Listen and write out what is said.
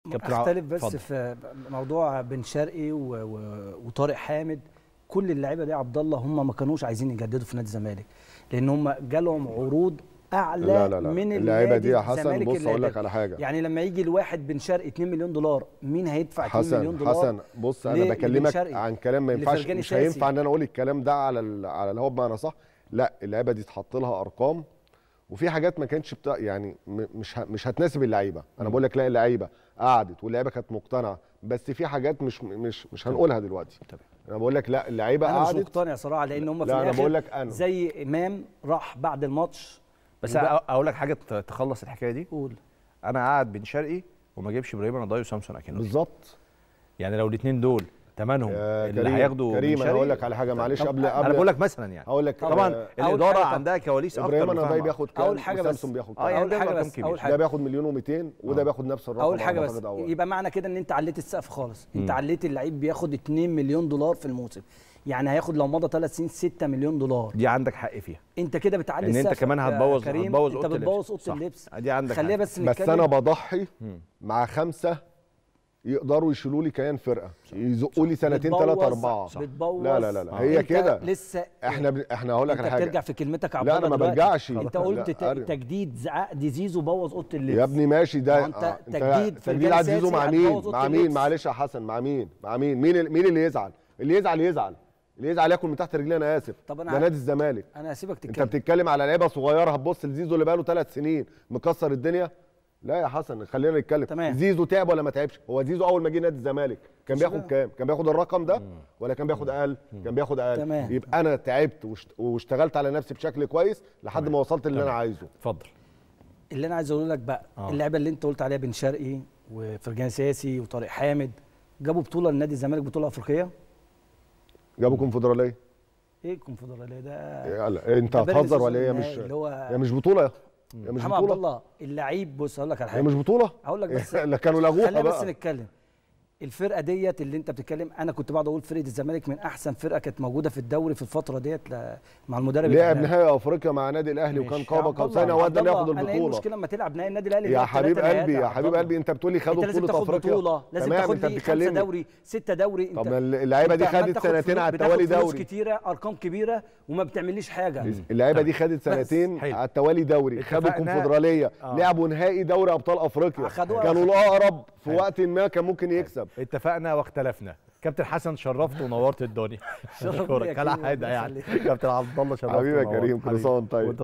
كابتن ع- اختلف بس اتفضل. في موضوع بن شرقي و... و... وطارق حامد كل اللعيبه دي يا عبد الله هم ما كانوش عايزين يجددوا في نادي الزمالك لان هم جالهم عروض اعلى لا لا لا من اللعيبه النادي دي يا حسن الزمالك بص اللي اقول لك هيجدد. على حاجه يعني لما يجي الواحد بن شرقي 2 مليون دولار مين هيدفع 2 مليون حسن دولار حسن بص ليه؟ انا لبن بكلمك شرقي. عن كلام ما ينفعش لفرجاني مش ساسي. هينفع ان انا اقول الكلام ده على ال- على الهوا بمعنى صح لا اللعيبه دي اتحط لها ارقام وفي حاجات ما كانتش بتا... يعني م- مش ه... مش هتناسب اللعيبه انا بقول لك لا اللعيبه قعدت واللعيبه كانت مقتنعه بس في حاجات مش مش مش هنقولها دلوقتي تمام. انا بقول لك لا اللعيبه انا مش قعدت مقتنع صراحه لان هم في لا، أنا الاخر بقول لك أنا. زي امام راح بعد الماتش بس وبقى- أ- اقول لك حاجه ت- تخلص الحكايه دي قول انا قاعد بن شرقي وما اجيبش ابراهيم رضاي وسامسون اكينوبي بالظبط يعني لو الاثنين دول ثمنهم يا اللي كريم هياخدوا بن كريم انا شرقي- هقول لك على حاجه معلش طب قبل انا قبل بقول لك مثلا يعني هقول لك طبعا آه، الاداره حاجة طب- عندها كواليس اكتر ابراهيم وفاهمة النضاي بياخد كام اول حاجه بس وسامسون بياخد اه كام يعني اول ده حاجه رقم بس كبير. اول حاجه ده بياخد مليون و200 وده بياخد نفس الرقم اول حاجه على بس ما أعتقد أول. يبقى معنى كده ان انت عليت السقف خالص انت مم. عليت اللعيب بياخد 2 مليون دولار في الموسم يعني هياخد لو مضى 3 سنين 6 مليون دولار دي عندك حق فيها انت كده بتعلي ان انت السقف كمان يا هتبوظ كريم هتبوظ انت أوضة بتبوظ اللبس. اوضه صح. اللبس دي عندك خليها حق. بس بس نتكلم انا بضحي مم. مع خمسه يقدروا يشيلوا لي كيان فرقه يزقوا لي سنتين بتبوظ- ثلاثه اربعه بتبوظ لا لا لا, لا. آه. هي انت كده لسه احنا ب... احنا هقول لك انت على حاجه بترجع في كلمتك يا عبد لا، الله أنا ما دلوقتي. برجعش. انت لا، قلت ت- أرجع. تجديد عقد زيزو بوظ اوضه اللبس يا ابني ماشي ده ما انت آه، تجديد في تجديد رجال عزيزو سياسي مع هتبوظ مين أوضة مع مين اللبس. معلش يا حسن مع مين مع مين مين ال- مين اللي يزعل اللي يزعل يزعل اللي يزعل ياكل من تحت رجلي انا اسف طب أنا ده ع- نادي الزمالك انا هسيبك انت تتكلم بتتكلم على لعيبه صغيره هتبص لزيزو اللي بقاله ثلاث سنين مكسر الدنيا لا يا حسن خلينا نتكلم تمام. زيزو تعب ولا ما تعبش هو زيزو اول ما جه نادي الزمالك كان مش بياخد بقى. كام كان بياخد الرقم ده ولا كان بياخد اقل كان بياخد اقل تمام. يبقى انا تعبت واشت- واشتغلت على نفسي بشكل كويس لحد ما وصلت اللي انا عايزه اتفضل اللي انا عايز اقوله لك بقى آه. اللعيبه اللي انت قلت عليها بن شرقي وفرجاني سياسي وطارق حامد جابوا بطوله لنادي الزمالك بطوله افريقيه جابوا كونفدراليه ايه الكونفدراليه ده يلا انت ده بيراميدز هتهزر وصل ولا هي النهائي مش اللي هو هي مش بطوله هي مش محمد عبد بطوله الله اللعيب بص هقول لك على هي حاجه مش بطوله هقول لك بس لا كانوا لغوها خلينا بس بقى نتكلم الفرقه ديت اللي انت بتتكلم انا كنت بقعد اقول فرقه الزمالك من احسن فرقه كانت موجوده في الدوري في الفتره ديت ل- مع المدرب لعب الأجنبي. نهائي افريقيا مع نادي الاهلي وكان ماشي. قاب عبد قوسين الله، او عبد ادنى الله، ياخد انا ايه البطوله المشكله لما تلعب نهائي النادي الاهلي يا بيلعب حبيب ثلاثة نهائيات قلبي يا عبد حبيب الله. قلبي انت بتقول لي خدوا انت لازم بطوله تاخد افريقيا بطوله لازم تمام تاخد انت لي خمسه بتكلمني دوري سته دوري طب انت ما اللعيبه دي انت عمال خدت تاخد سنتين فلوس- على بتاخد التوالي فلوس دوري كتيره ارقام كبيره وما بتعمليش حاجه اللعيبه دي خدت سنتين حلو. على التوالي دوري خدوا اتفقنا. كونفدراليه آه. لعبوا نهائي دوري ابطال افريقيا خدوها. كانوا الاقرب في حلو. وقت ما كان ممكن يكسب اتفقنا واختلفنا كابتن حسن شرفت ونورت الدنيا شرفني يا اشكرك كريم، كالعاده ربنا يعني يخليك. كابتن عبد الله شرفت حبيبي يا ونورت. كريم كل حبيبي. سنه وانت طيب وانت